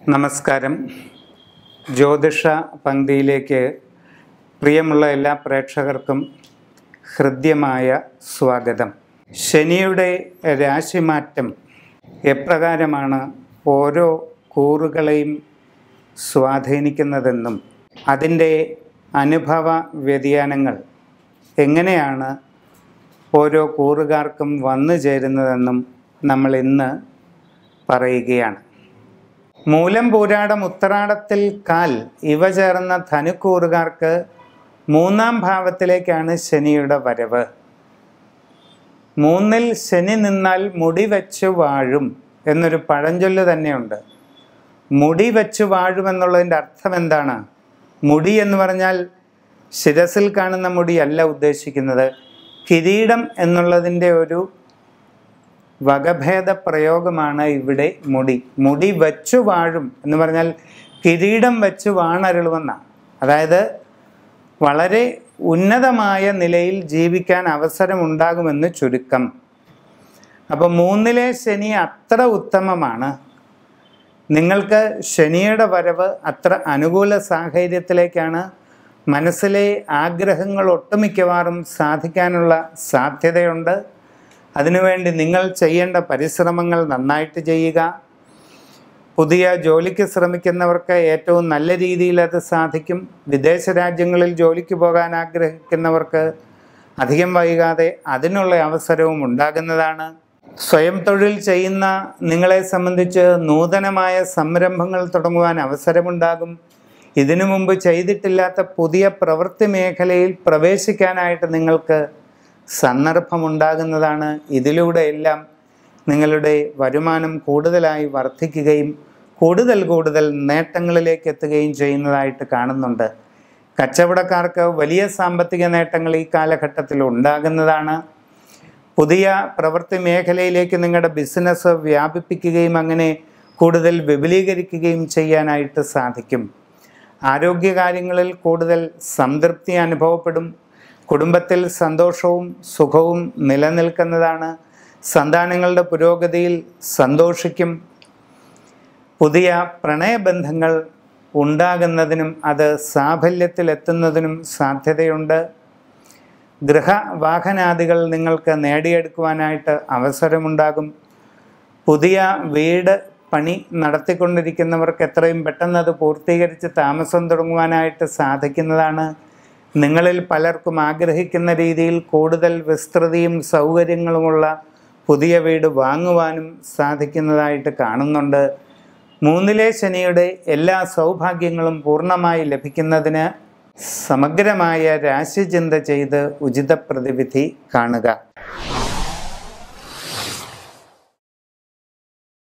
നമസ്കാരം ജ്യോതിഷ പങ്ക്തിയിലേക്ക് പ്രിയമുള്ള എല്ലാ പ്രേക്ഷകർക്കും ഹൃദ്യമായ സ്വാഗതം ശനിയുടെ രാശിമാറ്റം എപ്രകാരമാണ് ഓരോ കൂറുകളെയും സ്വാധീനിക്കുന്നതെന്നും അതിൻ്റെ അനുഭവ വ്യതിയാനങ്ങൾ എങ്ങനെയാണ് ഓരോ കൂറുകാർക്കും വന്നു ചേരുന്നതെന്നും നമ്മൾ ഇന്ന് പറയുകയാണ് മൂലം പൂരാടം ഉത്തരാടത്തിൽ കാൽ ഇവ ചേർന്ന ധനുക്കൂറുകാർക്ക് മൂന്നാം ഭാവത്തിലേക്കാണ് ശനിയുടെ വരവ് മൂന്നിൽ ശനി നിന്നാൽ മുടി വെച്ച് വാഴും എന്നൊരു പഴഞ്ചൊല്ല് തന്നെയുണ്ട് മുടി വെച്ച് വാഴും എന്നുള്ളതിൻ്റെ അർത്ഥം എന്താണ് മുടി എന്ന് പറഞ്ഞാൽ ശിരസിൽ കാണുന്ന മുടിയല്ല ഉദ്ദേശിക്കുന്നത് കിരീടം എന്നുള്ളതിൻ്റെ ഒരു വകഭേദ പ്രയോഗമാണ് ഇവിടെ മുടി മുടി വച്ചു വാഴും എന്ന് പറഞ്ഞാൽ കിരീടം വെച്ച് വാണരുളുമെന്നാണ് അതായത് വളരെ ഉന്നതമായ നിലയിൽ ജീവിക്കാൻ അവസരമുണ്ടാകുമെന്ന് ചുരുക്കം അപ്പോൾ മൂന്നിലെ ശനി അത്ര ഉത്തമമാണ് നിങ്ങൾക്ക് ശനിയുടെ വരവ് അത്ര അനുകൂല സാഹചര്യത്തിലേക്കാണ് മനസ്സിലെ ആഗ്രഹങ്ങൾ ഒട്ടുമിക്കവാറും സാധിക്കാനുള്ള സാധ്യതയുണ്ട് അതിനുവേണ്ടി നിങ്ങൾ ചെയ്യേണ്ട പരിശ്രമങ്ങൾ നന്നായിട്ട് ചെയ്യുക പുതിയ ജോലിക്ക് ശ്രമിക്കുന്നവർക്ക് ഏറ്റവും നല്ല രീതിയിൽ അത് സാധിക്കും വിദേശ രാജ്യങ്ങളിൽ ജോലിക്ക് പോകാൻ ആഗ്രഹിക്കുന്നവർക്ക് അധികം വൈകാതെ അതിനുള്ള അവസരവും ഉണ്ടാകുന്നതാണ് സ്വയം തൊഴിൽ ചെയ്യുന്ന നിങ്ങളെ സംബന്ധിച്ച് നൂതനമായ സംരംഭങ്ങൾ തുടങ്ങുവാൻ അവസരമുണ്ടാകും ഇതിനു മുമ്പ് ചെയ്തിട്ടില്ലാത്ത പുതിയ പ്രവൃത്തി മേഖലയിൽ പ്രവേശിക്കാനായിട്ട് നിങ്ങൾക്ക് സന്ദർഭമുണ്ടാകുന്നതാണ് ഇതിലൂടെ എല്ലാം നിങ്ങളുടെ വരുമാനം കൂടുതലായി വർദ്ധിക്കുകയും കൂടുതൽ കൂടുതൽ നേട്ടങ്ങളിലേക്ക് എത്തുകയും ചെയ്യുന്നതായിട്ട് കാണുന്നുണ്ട് കച്ചവടക്കാർക്ക് വലിയ സാമ്പത്തിക നേട്ടങ്ങൾ ഈ കാലഘട്ടത്തിൽ ഉണ്ടാകുന്നതാണ് പുതിയ പ്രവൃത്തി മേഖലയിലേക്ക് നിങ്ങളുടെ ബിസിനസ് വ്യാപിപ്പിക്കുകയും അങ്ങനെ കൂടുതൽ വിപുലീകരിക്കുകയും ചെയ്യാനായിട്ട് സാധിക്കും ആരോഗ്യകാര്യങ്ങളിൽ കൂടുതൽ സംതൃപ്തി അനുഭവപ്പെടും കുടുംബത്തിൽ സന്തോഷവും സുഖവും നിലനിൽക്കുന്നതാണ് സന്താനങ്ങളുടെ പുരോഗതിയിൽ സന്തോഷിക്കും പുതിയ പ്രണയബന്ധങ്ങൾ ഉണ്ടാകുന്നതിനും അത് സാഫല്യത്തിലെത്തുന്നതിനും സാധ്യതയുണ്ട് ഗൃഹവാഹനാദികൾ നിങ്ങൾക്ക് നേടിയെടുക്കുവാനായിട്ട് അവസരമുണ്ടാകും പുതിയ വീട് പണി നടത്തിക്കൊണ്ടിരിക്കുന്നവർക്ക് എത്രയും പെട്ടെന്ന് അത് പൂർത്തീകരിച്ച് താമസം തുടങ്ങുവാനായിട്ട് സാധിക്കുന്നതാണ് നിങ്ങളിൽ പലർക്കും ആഗ്രഹിക്കുന്ന രീതിയിൽ കൂടുതൽ വിസ്തൃതിയും സൗകര്യങ്ങളുമുള്ള പുതിയ വീട് വാങ്ങുവാനും സാധിക്കുന്നതായിട്ട് കാണുന്നുണ്ട് മൂന്നിലെ ശനിയുടെ എല്ലാ സൗഭാഗ്യങ്ങളും പൂർണ്ണമായി ലഭിക്കുന്നതിന് സമഗ്രമായ രാശിചിന്ത ചെയ്ത് ഉചിത പ്രതിവിധി കാണുക